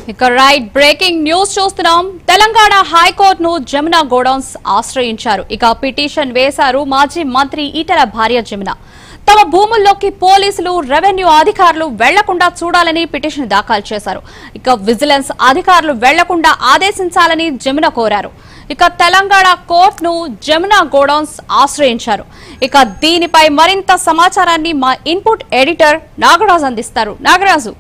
ఇక right breaking news చూస్తున్నాం తెలంగాణ హైకోర్టును జమున గోడౌన్స్ ఆశ్రయించారు ఇక పిటిషన్ వేశారు మాజీ మంత్రి ఈటల భార్య జమున తమ భూముల్లోకి పోలీసులు రెవెన్యూ అధికారులు వెళ్లకుండా చూడాలని పిటిషన్ దాఖలు చేశారు ఇక విజిలెన్స్ అధికారులు వెళ్లకుండా ఆదేశించాలని జమున కోరారు ఇక తెలంగాణ కోర్టును జమున గోడౌన్స్ ఆశ్రయించారు ఇక దీనిపై మరింత సమాచారాన్ని మా ఇన్పుట్ ఎడిటర్ నాగరాజు అందిస్తారు నాగరాజు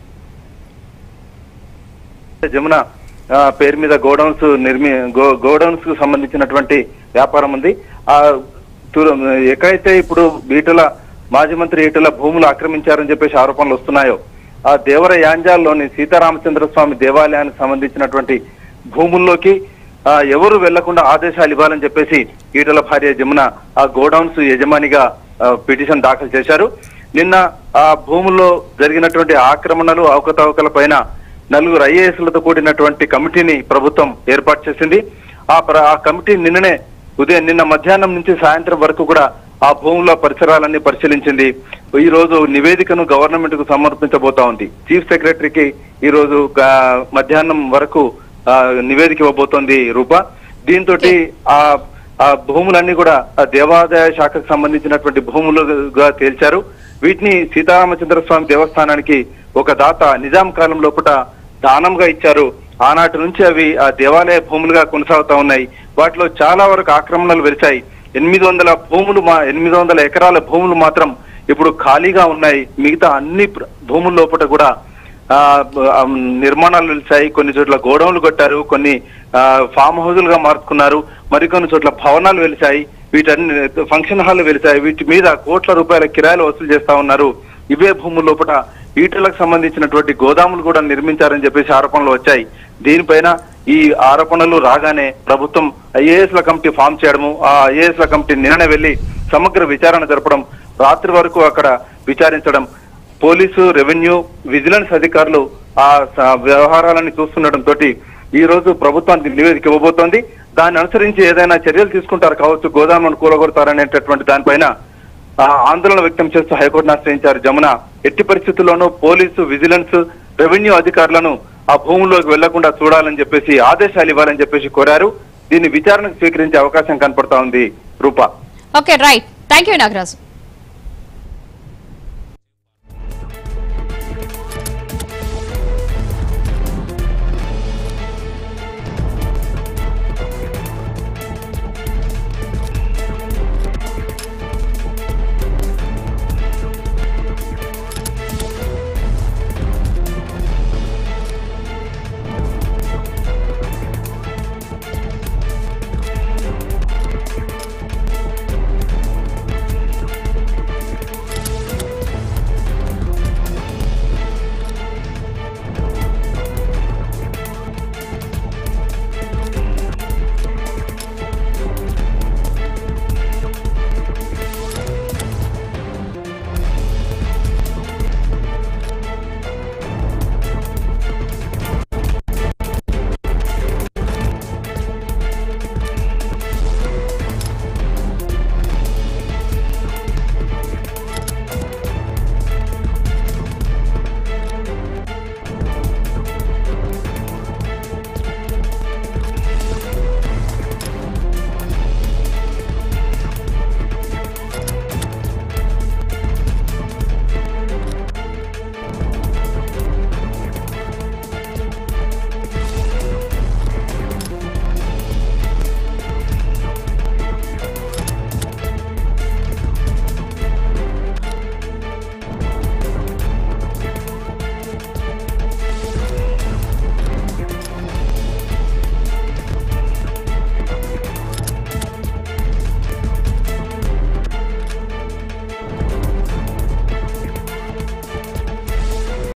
జమున ఆ, పేరు మీద గోడౌన్స్ నిర్మి గో- గోడౌన్స్ కు సంబంధించినటువంటి వ్యాపారం ఉంది ఆ తూర- ఎక్కడైతే ఇప్పుడు ఈటల మాజీ మంత్రి ఈటల భూములు ఆక్రమించారని చెప్పేసి ఆరోపణలు వస్తున్నాయో ఆ దేవర యాంజాల్లోని సీతారామచంద్ర స్వామి దేవాలయానికి సంబంధించినటువంటి భూముల్లోకి ఆ, ఎవరు వెళ్లకుండా ఆదేశాలు ఇవ్వాలని చెప్పేసి ఈటల భార్య జమున ఆ గోడౌన్స్ యజమానిగా ఆ, పిటిషన్ దాఖలు చేశారు నిన్న ఆ భూముల్లో జరిగినటువంటి ఆక్రమణలు అవకతవకల పైన నలుగురు ఐఏఎస్లతో కూడినటువంటి కమిటీని ప్రభుత్వం ఏర్పాటు చేసింది ఆ ప్ర- ఆ కమిటీ నిన్ననే ఉదయం నిన్న మధ్యాహ్నం నుంచి సాయంత్రం వరకు కూడా ఆ భూముల పరిసరాలన్నీ పరిశీలించింది ఈ రోజు నివేదికను గవర్నమెంట్ కు సమర్పించబోతా ఉంది చీఫ్ సెక్రటరీకి ఈ రోజు గా- మధ్యాహ్నం వరకు ఆ, నివేదిక ఇవ్వబోతోంది రూప దీంతో ఆ ఆ భూములన్నీ కూడా ఆ దేవాదాయ శాఖకు సంబంధించినటువంటి భూములుగా తేల్చారు వీటిని సీతారామచంద్ర స్వామి దేవస్థానానికి ఒక దాత నిజాం కాలం లోపల దానంగా ఇచ్చారు ఆనాటి నుంచి అవి ఆ దేవాలయ భూములుగా కొనసాగుతా ఉన్నాయి వాటిలో చాలా వరకు ఆక్రమణలు వెలిచాయి ఎనిమిది వందల భూములు మా ఎనిమిది వందల ఎకరాల భూములు మాత్రం ఇప్పుడు ఖాళీగా ఉన్నాయి మిగతా అన్ని ప్ర- భూముల లోపల కూడా ఆ ఆ, నిర్మాణాలు నిలిచాయి కొన్ని చోట్ల గోడౌన్లు కట్టారు కొన్ని ఆ, ఫామ్ హౌజులుగా మార్చుకున్నారు మరికొన్ని చోట్ల భవనాలు వెలిచాయి వీటన్ని ఫంక్షన్ హాల్ వెలిచాయి వీటి మీద కోట్ల రూపాయల కిరాయిలు వసూలు చేస్తా ఉన్నారు ఇవే భూముల లోపల ఈటలకు సంబంధించినటువంటి గోదాములు కూడా నిర్మించారని చెప్పేసి ఆరోపణలు వచ్చాయి దీనిపైన ఈ ఆరోపణలు రాగానే ప్రభుత్వం ఐఏఎస్ ల కమిటీ ఫామ్ చేయడము ఆ ఐఏఎస్ ల కమిటీ నిన్న వెళ్లి సమగ్ర విచారణ జరపడం రాత్రి వరకు అక్కడ విచారించడం పోలీసు రెవెన్యూ విజిలెన్స్ అధికారులు ఆ స- వ్యవహారాలను చూస్తుండటంతో ఈ రోజు ప్రభుత్వానికి నివేదిక ఇవ్వబోతోంది దాన్ని అనుసరించి ఏదైనా చర్యలు తీసుకుంటారు కావచ్చు గోదాములను కూలగొడతారనేటటువంటి దానిపైన ఆ, ఆందోళన వ్యక్తం చేస్తూ హైకోర్టును ఆశ్రయించారు జమున ఎట్టి పరిస్థితుల్లోనూ పోలీసు విజిలెన్స్ రెవెన్యూ అధికారులను ఆ భూముల్లోకి వెళ్లకుండా చూడాలని చెప్పేసి ఆదేశాలు ఇవ్వాలని చెప్పేసి కోరారు దీన్ని విచారణకు స్వీకరించే అవకాశం కనపడతా ఉంది Rupa okay right thank you Nagaraju